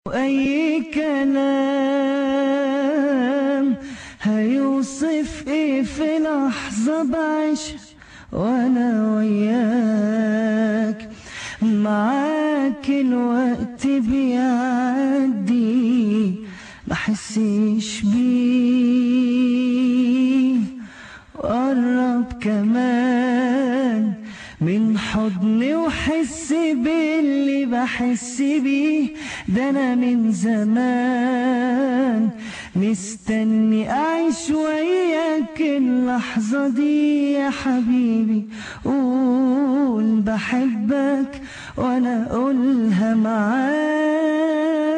أي كلام هيوصف إيه في لحظة بعيش وأنا وياك معاك الوقت بيعدي محسيش بيه وقرب كمان من حضني وحس باللي بحس بيه ده انا من زمان مستني اعيش وياك اللحظة دي يا حبيبي قول بحبك وانا اقولها معاك